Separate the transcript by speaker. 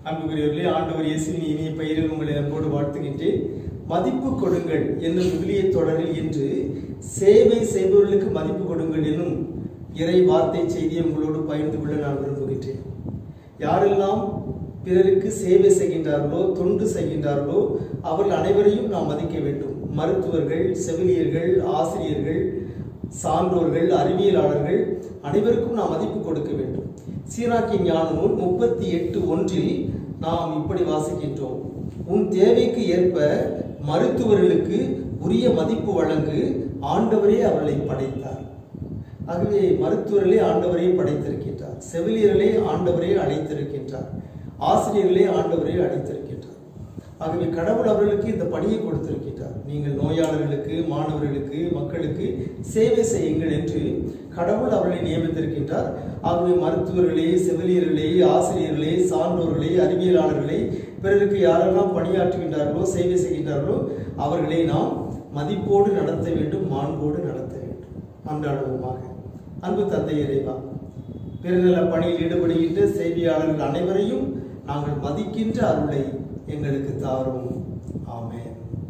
Speaker 1: அன்புக்குரியவர்களே ஆண்டவர் இயேசுவின் இனிய பெயரில் உங்களை அன்போடு வாழ்த்துகின்றேன் மதிப்பு கொடுங்கள் என்னும் விவிலிய தொடரில் இன்று சேவை செய்பவர்களுக்கு மதிப்பு கொடுங்கள் என்னும் இறை வார்த்தை செய்தியை உங்களோடு பகிர்ந்து கொள்ள நான் விரும்புகின்றேன் யாரெல்லாம் பிறருக்கு சேவை செய்கின்றார்களோ தொண்டு செய்கின்றார்களோ அவர்கள் அனைவரையும் நாம் மதிக்க வேண்டும் மருத்துவர்கள் செவிலியர்கள் ஆசிரியர்கள் சான்றோர்கள் அறிவியலாளர்கள் அனைவருக்கும் நாம் மதிப்பு கொடுக்க வேண்டும் சீராக்கி ஞான நூல் முப்பத்தி எட்டு ஒன்றில் நாம் இப்படி வாசிக்கின்றோம் உன் தேவைக்கு ஏற்ப மருத்துவர்களுக்கு உரிய மதிப்பு வழங்கு ஆண்டவரே அவர்களை படைத்தார் ஆகவே மருத்துவர்களே ஆண்டவரே படைத்திருக்கின்றார் செவிலியர்களே ஆண்டவரே அழைத்திருக்கின்றார் ஆசிரியர்களே ஆண்டவரே அழைத்திருக்கின்றார் ஆகவே கடவுள் அவர்களுக்கு இந்த பணியை கொடுத்திருக்கின்றார் நீங்கள் நோயாளர்களுக்கு மாணவர்களுக்கு மக்களுக்கு சேவை செய்யுங்கள் என்று கடவுள் அவர்களை நியமித்திருக்கின்றார் ஆகவே மருத்துவர்களே செவிலியர்களே ஆசிரியர்களே சான்றோர்களே அறிவியலாளர்களே பிறருக்கு யாரெல்லாம் பணியாற்றுகின்றார்களோ சேவை செய்கின்றார்களோ அவர்களை நாம் மதிப்போடு நடத்த வேண்டும் மாண்போடு நடத்த வேண்டும் அன்றாடுவோமாக அன்பு தந்தை இறைவா பிறநல பணியில் ஈடுபடுகின்ற செய்தியாளர்கள் அனைவரையும் நாங்கள் மதிக்கின்ற அருளை எங்களுக்கு தாரும் ஆமென்